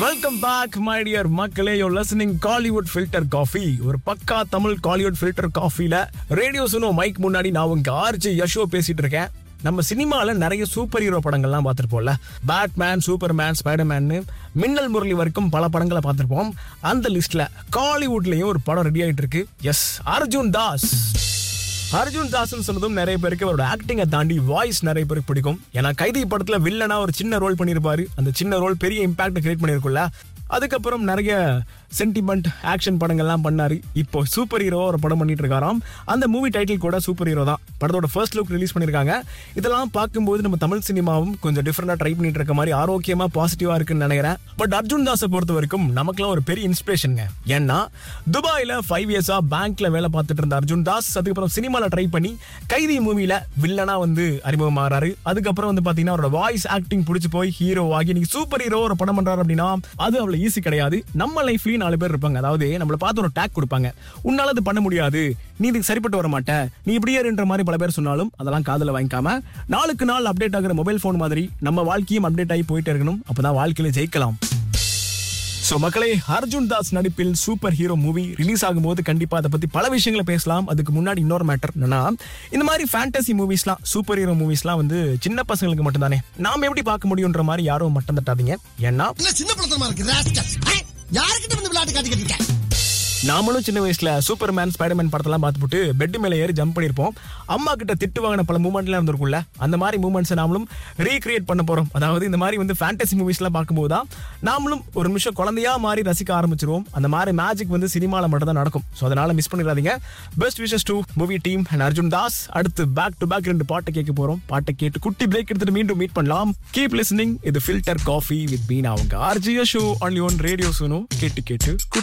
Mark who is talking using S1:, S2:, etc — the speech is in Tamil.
S1: வெல்கம் பேக் மை டியர் மக்களே yo listening Kollywood filter coffee ஒரு பக்கா தமிழ் காலிவுட் ஃபில்டர் காஃபில ரேடியோ சுனோ மைக் முன்னாடி நான் உங்க ஆர்ஜி யஷோ பேசிட்டு இருக்கேன் நம்ம சினிமால நிறைய சூப்பர் ஹீரோ படங்கள்லாம் பார்த்துருப்போம்ல பேட்மேன் சூப்பர்மேன் ஸ்பைடர்மேன் மின்னல் முரளி வரைக்கும் பல படங்களை பார்த்துருப்போம் அந்த லிஸ்ட்ல காலிவுட்லயும் ஒரு படம் ரெடி ஆயிட்டு இருக்கு எஸ் அர்ஜுன் தாஸ் அர்ஜுன் தாஸ்னு சொன்னதும் நிறைய பேருக்கு அவரோட ஆக்டிங்கை தாண்டி வாய்ஸ் நிறைய பேருக்கு பிடிக்கும் ஏன்னா கைதி படத்துல வில்லனா ஒரு சின்ன ரோல் பண்ணியிருப்பாரு அந்த சின்ன ரோல் பெரிய இம்பாக்ட் கிரியேட் பண்ணியிருக்குல்ல அதுக்கப்புறம் நிறைய சென்டிமெண்ட் ஆக்ஷன் படங்கள்லாம் பண்ணாரு இப்போ சூப்பர் ஹீரோவா ஒரு படம் பண்ணிட்டு இருக்காராம் அந்த மூவி டைட்டில் கூட சூப்பர் ஹீரோ தான் படத்தோட ஃபர்ஸ்ட் லுக் ரிலீஸ் பண்ணிருக்காங்க இதெல்லாம் பார்க்கும்போது நம்ம தமிழ் சினிமாவும் கொஞ்சம் டிஃப்ரெண்டா ட்ரை பண்ணிட்டு இருக்க மாதிரி ஆரோக்கியமா பாசிட்டிவா இருக்குன்னு நினைக்கிறேன் பட் அர்ஜுன் தாஸை பொறுத்த வரைக்கும் நமக்குலாம் ஒரு பெரிய இன்ஸ்பிரேஷனுங்க ஏன்னா துபாயில ஃபைவ் இயர்ஸா பேங்க்ல வேலை பார்த்துட்டு இருந்த அர்ஜுன் தாஸ் அதுக்கப்புறம் சினிமால ட்ரை பண்ணி கைதி மூவில வில்லனா வந்து அறிமுகமாறாரு அதுக்கப்புறம் வந்து பாத்தீங்கன்னா அவரோட வாய்ஸ் ஆக்டிங் பிடிச்சி போய் ஹீரோ ஆகி நீங்க சூப்பர் ஹீரோ ஒரு படம் பண்றாரு அப்படின்னா அது அவ்வளவு ஈஸி கிடையாது நம்ம லைஃப்லயும் நாலு பேர் இருப்பாங்க அதாவது நம்மள பார்த்து ஒரு டேக் கொடுப்பாங்க உன்னால அது பண்ண முடியாது நீ இதுக்கு சரிப்பட்டு வர மாட்ட நீ இப்படியே இருன்ற மாதிரி பல பேர் சொன்னாலும் அதெல்லாம் காதுல வாங்கிக்காம நாளுக்கு நாள் அப்டேட் ஆகிற மொபைல் போன் மாதிரி நம்ம வாழ்க்கையும் அப்டேட் ஆகி போயிட்டே இருக்கணும் அப்பதான் வாழ்க்கையில ஜெயிக்கலாம் சோ மக்களே அர்ஜுன் தாஸ் நடிப்பில் சூப்பர் ஹீரோ மூவி ரிலீஸ் ஆகும்போது கண்டிப்பா அதை பத்தி பல விஷயங்களை பேசலாம் அதுக்கு முன்னாடி இன்னொரு மேட்டர் என்னன்னா இந்த மாதிரி ஃபேண்டசி மூவிஸ்லாம் சூப்பர் ஹீரோ மூவிஸ்லாம் வந்து சின்ன பசங்களுக்கு மட்டும்தானே நாம எப்படி பார்க்க முடியுன்ற மாதிரி யாரும் மட்டம் தட்டாதீங்க ஏன்னா
S2: இல்ல சின்ன பிள்ளைத்தனமா இருக்கு ராஸ்கல்ஸ் யாருக்கிட்ட வந்து விளையாட்டு காட்டிக்கிட்டு இருக்க
S1: நாமளும் சின்ன வயசுல சூப்பர்மேன் ஸ்பைடர்மேன் படத்தெல்லாம் பார்த்துட்டு பெட் மேல ஏறி ஜம்ப் பண்ணிருப்போம் அம்மா கிட்ட திட்டு வாங்கின பல மூமெண்ட்லாம் இருந்திருக்கும்ல அந்த மாதிரி மூமெண்ட்ஸை நாமளும் ரீக்ரியேட் பண்ண போறோம் அதாவது இந்த மாதிரி வந்து ஃபேண்டசி மூவிஸ்லாம் பார்க்கும்போது தான் நாமளும் ஒரு நிமிஷம் குழந்தையா மாறி ரசிக்க ஆரம்பிச்சிருவோம் அந்த மாதிரி மேஜிக் வந்து சினிமால மட்டும் தான் நடக்கும் ஸோ அதனால மிஸ் பண்ணிடாதீங்க best wishes to movie team and Arjun Das அடுத்து பேக் டு பேக் ரெண்டு பாட்டை கேட்க போறோம் பாட்டை கேட்டு குட்டி பிரேக் எடுத்துட்டு மீண்டும் மீட் பண்ணலாம் கீப் லிசனிங் இது ஃபில்டர் காஃபி வித் மீன் அவங்க ஆர்ஜியோ show only one radio Suno கேட்டு கேட்டு குட்டி